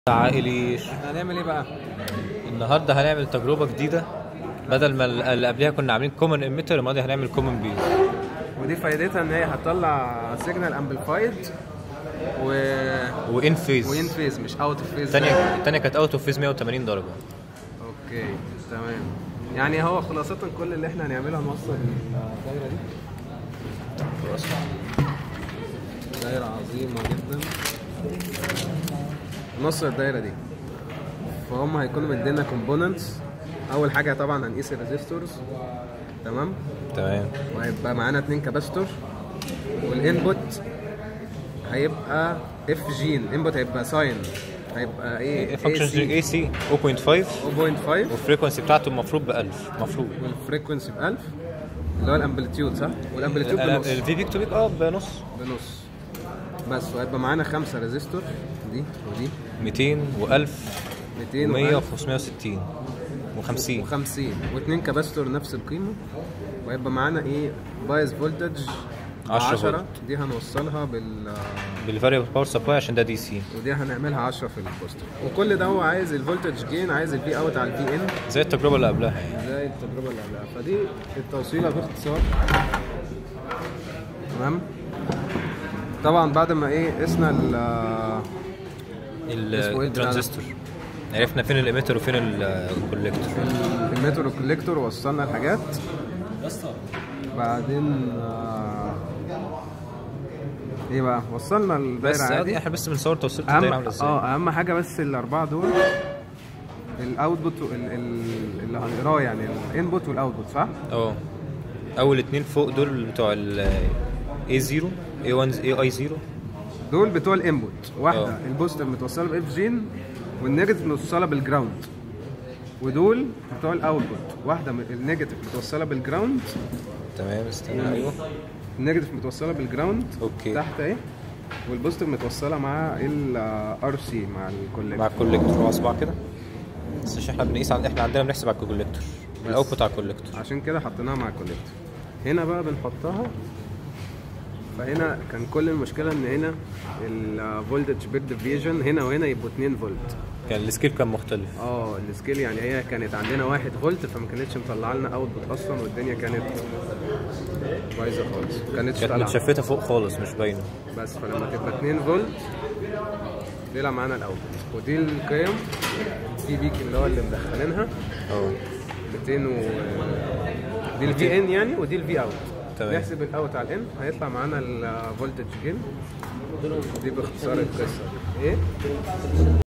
عائلي هنعمل ايه بقى؟ النهارده هنعمل تجربه جديده بدل ما اللي قبلها كنا عاملين كومن اميتر المره دي هنعمل كومن بيز ودي فايدتها ان هي هتطلع سيجنال امبليفايد و وان فيز وين فيز مش اوت اوف فيز الثانيه الثانيه كانت اوت اوف فيز 180 درجه اوكي تمام يعني هو خلاصة كل اللي احنا هنعمله هنوصل الدايرة دي خلاص دايرة عظيمة جدا نوصل الدايرة دي فهم هيكونوا مدينا كومبوننتس اول حاجة طبعا هنقيس الريزيستورز تمام تمام وهيبقى معانا اتنين كاباستور والانبوت هيبقى اف جين الانبوت هيبقى ساين هيبقى ايه فانكشن اي سي 0.5 0.5 والفريكونسي بتاعته المفروض ب 1000 المفروض والفريكونسي ب 1000 اللي هو الامبليتيود صح؟ والامبليتيود بنص الفي بيك تو بيك اه بنص بنص بس وهيبقى معانا خمسة ريزيستور دي ودي 200 و1000 200 و100 و و560 و50 و50 واثنين كاباستور نفس القيمة وهيبقى معانا ايه بايز فولتج 10 10 فولت. دي هنوصلها بال بالفاريبل باور سبلاي عشان ده دي سي ودي هنعملها 10 في البوستر وكل ده هو عايز الفولتج جين عايز الفي اوت على الفي ان زي التجربه اللي قبلها يعني زي التجربه اللي قبلها فدي التوصيله باختصار تمام طبعا بعد ما ايه قسنا ال اسمه إيه البتاع ده؟ الترانزستور عرفنا فين الاميتر وفين الكوليكتور الميتر والكوليكتور ووصلنا الحاجات بعدين آه، ايه بقى وصلنا الدايره بس عادي عادي احنا بس بنصور توصيله اهم الدايره عامله ازاي اه اهم حاجه بس الاربعه دول الاوتبوت ال- ال- اللي هنقراه يعني الانبوت والاوتبوت صح؟ اه اول اتنين فوق دول بتوع ال A0 A1 AI0 دول بتوع الانبوت واحده اه. البوزيتيف متوصله باف جين والنيجاتيف متوصله بالجراوند ودول بتوع الاوتبوت واحده من النيجاتيف متوصله بالجراوند تمام استنى ايوه النيجاتيف متوصله بالجراوند اوكي. تحت اهي والبوزيتيف متوصله مع الار سي مع مع الكوليكتور الكوليكتور هو اصبع كده بس عشان احنا بنقيس على احنا عندنا بنحسب على الكوليكتور الاوتبوت على الكوليكتور عشان كده حطيناها مع الكوليكتور هنا بقى بنحطها فهنا كان كل المشكله ان هنا الفولتج بير ديفيجن هنا وهنا يبقوا 2 فولت كان السكيل كان مختلف اه السكيل يعني هي كانت عندنا 1 فولت فما كانتش مطلعه لنا اوتبوت اصلا والدنيا كانت بايظه خالص ما كانتش كانت طالعه متشفته فوق خالص مش باينه بس فلما تبقى 2 فولت طلع معانا الاوتبوت ودي القيم في بيك اللي هو اللي مدخلينها اه 200 و دي الفي ان يعني ودي الفي اوت تمام. نحسب الاوت على الان هيطلع معانا الفولتج جين دي باختصار القصه ايه